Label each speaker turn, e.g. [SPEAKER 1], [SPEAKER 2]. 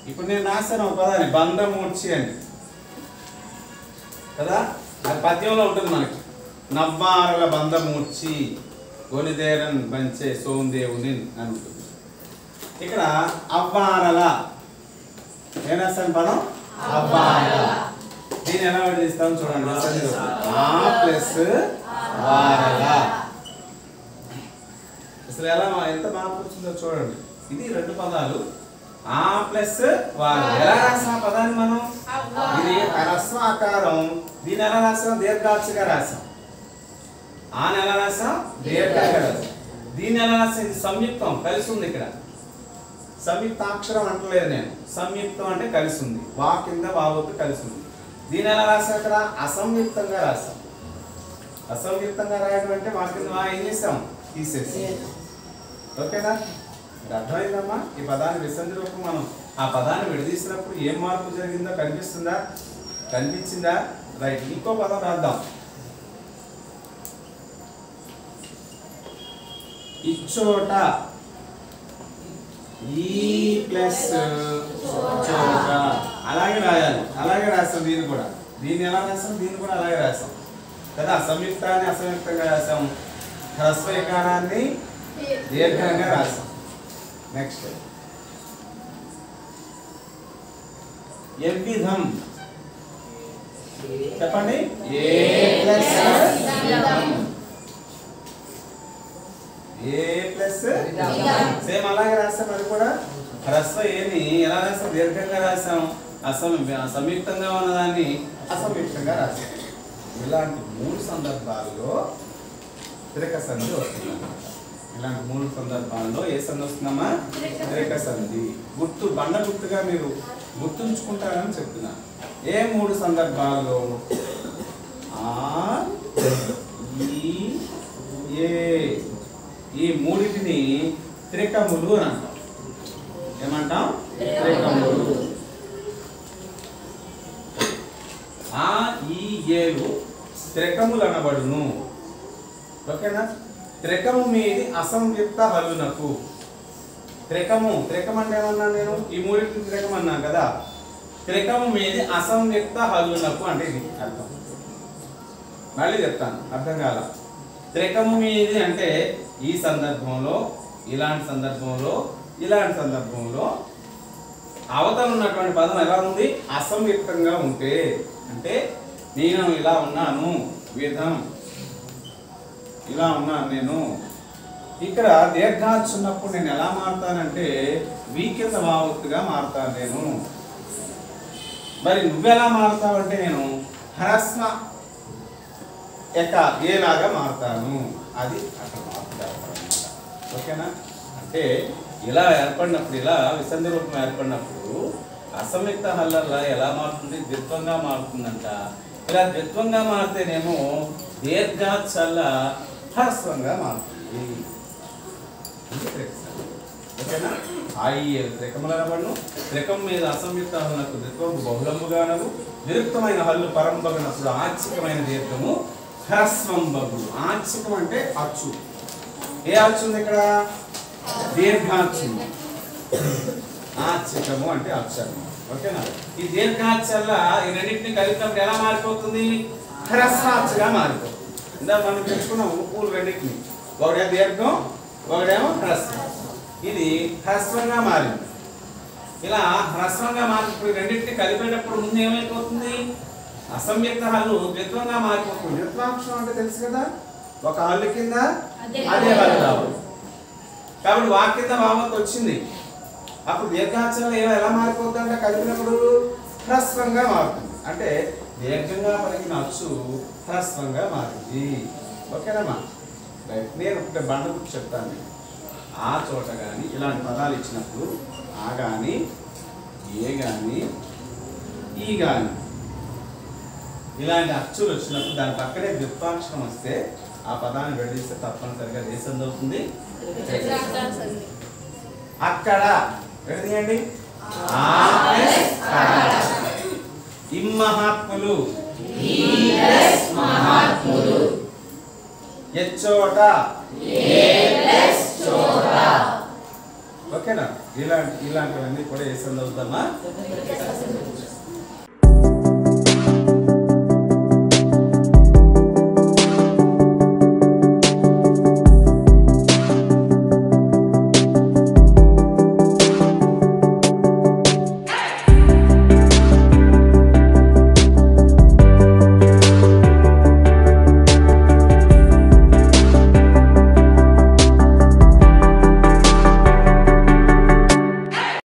[SPEAKER 1] ఇప్పుడు నేను రాశాను ఒక పదాన్ని బంధమూర్చి అని కదా అది పద్యంలో ఉంటుంది మనకి నవ్వారల బంధమూర్చి గొనిదేరన్ బంచే సోందేవుని అని ఉంటుంది ఇక్కడ అవ్వారల ఏం రాస్తాను పదం అవ్వారల దీన్ని ఎలా విడదీస్తాం చూడండి ఆ ప్లస్ వారల అసలు ఎలా ఎంత మార్పు వచ్చిందో చూడండి ఇది రెండు పదాలు ఆ ప్లస్ వారల ఎలా రాసాం ఆ పదాన్ని మనం ఇది హ్రస్వ ఆకారం దీన్ని ఎలా రాసాం దీర్ఘాక్షగా రాసాం ఆన్ ఎలా రాసాం దీర్ఘంగా రాసాం దీన్ని ఎలా రాసాం ఇది సంయుక్తం కలిసి ఉంది ఇక్కడ సంయుక్తాక్షరం అంటలేదు నేను సంయుక్తం అంటే కలిసి ఉంది వా కింద వావతో కలిసి ఉంది దీని ఎలా రాసాం ఇక్కడ అసంయుక్తంగా రాసాం అసంయుక్తంగా రాయడం అంటే వా కింద వా ఏం చేసాం తీసేసి ఓకేనా ఇది అర్థమైందమ్మా ఈ పదాన్ని విసంధి రూపం మనం ఆ పదాన్ని విడదీసినప్పుడు ఏం మార్పు జరిగిందో కనిపిస్తుందా కనిపించిందా రైట్ ఇంకో పదం రాద్దాం ఇచ్చోట ఈ ప్లస్ చోట అలాగే రాయాలి అలాగే రాస్తాం దీన్ని కూడా దీన్ని ఎలా రాస్తాం దీన్ని కూడా అలాగే రాస్తాం కదా అసంయుక్తాన్ని అసంయుక్తంగా రాసాం హ్రస్వీకారాన్ని దీర్ఘంగా రాసాం నెక్స్ట్ ఎవ్విధం చెప్పండి A plus A plus same అలాగే రాస్తాం అది కూడా హ్రస్వ ఏని ఎలా రాస్తాం దీర్ఘంగా రాసాం అసం సంయుక్తంగా ఉన్నదాన్ని అసంయుక్తంగా రాసాం ఇలాంటి మూడు సందర్భాల్లో తిరక సంధి వస్తుంది ఇలాంటి మూడు సందర్భాల్లో ఏ సంధి వస్తుందమ్మా తిరక సంధి గుర్తు బండ గుర్తుగా మీరు గుర్తుంచుకుంటారని చెప్తున్నా ఏ మూడు సందర్భాల్లో ఆ ఈ ఏ ఈ మూడిటిని త్రికములు అని అంటాం ఏమంటాం త్రికములు ఆ ఈ ఏలు త్రికములు అనబడును ఓకేనా త్రికము మీది అసంయుక్త హలునకు త్రికము త్రికం అంటే ఏమన్నా నేను ఈ మూడింటిని త్రికం అన్నా కదా త్రికము మీది అసంయుక్త హలునకు అంటే ఇది అర్థం మళ్ళీ చెప్తాను అర్థం కాల త్రికము మీది అంటే ఈ సందర్భంలో ఇలాంటి సందర్భంలో ఇలాంటి సందర్భంలో అవతల ఉన్నటువంటి పదం ఎలా ఉంది అసంయుక్తంగా ఉంటే అంటే నేను ఇలా ఉన్నాను విధం ఇలా ఉన్నాను నేను ఇక్కడ దీర్ఘాచ్చు ఉన్నప్పుడు నేను ఎలా మారుతానంటే వీ కింద వావత్తుగా మారుతాను నేను మరి నువ్వెలా మారుతావంటే నేను హ్రస్వ ఎక్క ఏలాగా మారుతాను అది అక్కడ మార్పు ఏర్పడనమాట ఓకేనా అంటే ఇలా ఏర్పడినప్పుడు ఇలా విసంధి రూపం ఏర్పడినప్పుడు అసంయుక్త హల్లల్లా ఎలా మారుతుంది ద్విత్వంగా మారుతుందంట ఇలా ద్విత్వంగా మారితేనేమో దీర్ఘాచల్ల హ్రస్వంగా మారుతుంది ఇది త్రికం. ఓకేనా ఆయిల్ త్రికములు అనబడును త్రికం మీద అసంయుక్త హల్లకు ద్విత్వం బహుళముగానగు నిరుక్తమైన హల్లు పరంబగినప్పుడు ఆర్థికమైన దీర్ఘము హ్రస్వం బగు ఆర్థికం అంటే అచ్చు ఏ అచ్చు ఉంది ఇక్కడ దీర్ఘాచ్చు ఉంది. ఆర్థికము అంటే అక్షరం ఓకేనా ఈ దీర్ఘాచల్ల ఈ రెండింటిని కలిపినప్పుడు ఎలా మారిపోతుంది హ్రస్వాచ్చుగా మారిపోతుంది ఇందా మనం తెచ్చుకున్నాం పూలు రెండింటిని ఒకటే దీర్ఘం ఒకటేమో హ్రస్వం ఇది హ్రస్వంగా మారింది ఇలా హ్రస్వంగా మారినప్పుడు ఈ రెండింటిని కలిపేటప్పుడు ముందు ఏమైపోతుంది అసంయుక్త హల్లు ద్విత్వంగా మారిపోతుంది ద్విత్వాంశం అంటే తెలుసు కదా ఒక హల్లు కింద
[SPEAKER 2] అదే
[SPEAKER 1] అదే హల్లు రావాలి కాబట్టి వాక్ కింద వామత్ వచ్చింది అప్పుడు దీర్ఘాచరణ ఏ- ఎలా మారిపోతుంది అంటే కలిపినప్పుడు హ్రస్వంగా మారుతుంది అంటే దీర్ఘంగా పలికిన అచ్చు హ్రస్వంగా మారింది ఓకేనమ్మా రైట్ నేను ఒక బండ గుర్తు చెప్తాను మీకు. ఆ చోట కానీ ఇలాంటి పదాలు ఇచ్చినప్పుడు ఆ కానీ ఏ కానీ ఈ కానీ ఇలాంటి అచ్చులు వచ్చినప్పుడు దాని పక్కనే ద్విత్వాక్షరం వస్తే ఆ పదాన్ని విడదీస్తే తప్పనిసరిగా దేశం అవుతుంది అక్కడ విడదీయండి ఆ ప్లస్ అక్కడ. ఇమ్మహాత్ములు ఎచ్చోట ఓకేనా ఇలాంటి ఇలాంటివన్నీ కూడా వేసి చదువుతామా